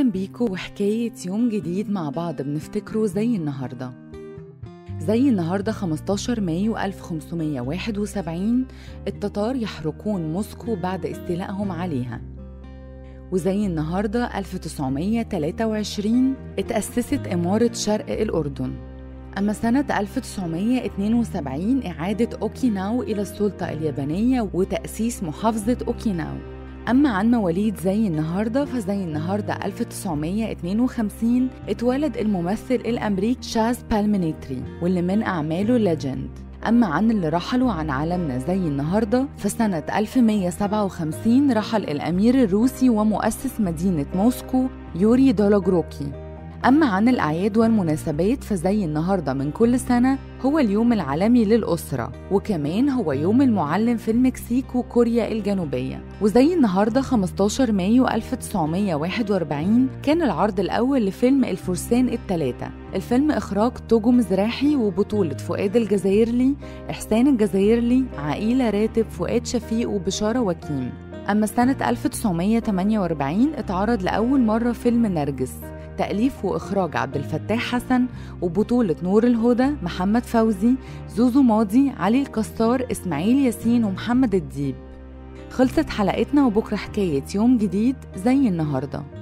أهلا بيكم وحكاية يوم جديد مع بعض بنفتكره زي النهاردة زي النهاردة 15 مايو 1571 التتار يحرقون موسكو بعد استيلائهم عليها وزي النهاردة 1923 اتأسست إمارة شرق الأردن أما سنة 1972 إعادة أوكيناو إلى السلطة اليابانية وتأسيس محافظة أوكيناو أما عن مواليد زي النهاردة فزي النهاردة 1952 اتولد الممثل الأمريكي شاز بالمينيتري واللي من أعماله ليجند أما عن اللي رحلوا عن عالمنا زي النهاردة فسنة 1157 رحل الأمير الروسي ومؤسس مدينة موسكو يوري دولوغروكي أما عن الأعياد والمناسبات فزي النهاردة من كل سنة هو اليوم العالمي للأسرة وكمان هو يوم المعلم في المكسيك وكوريا الجنوبية وزي النهاردة 15 مايو 1941 كان العرض الأول لفيلم الفرسان الثلاثة الفيلم إخراج توجو مزراحي وبطولة فؤاد الجزائرلي إحسان الجزائرلي عقيلة راتب فؤاد شفيق وبشارة وكيم أما سنة 1948 اتعرض لأول مرة فيلم نرجس تأليف وإخراج عبد الفتاح حسن وبطولة نور الهدى محمد فوزي زوزو ماضي علي الكسار إسماعيل ياسين ومحمد الديب خلصت حلقتنا وبكرة حكاية يوم جديد زي النهارده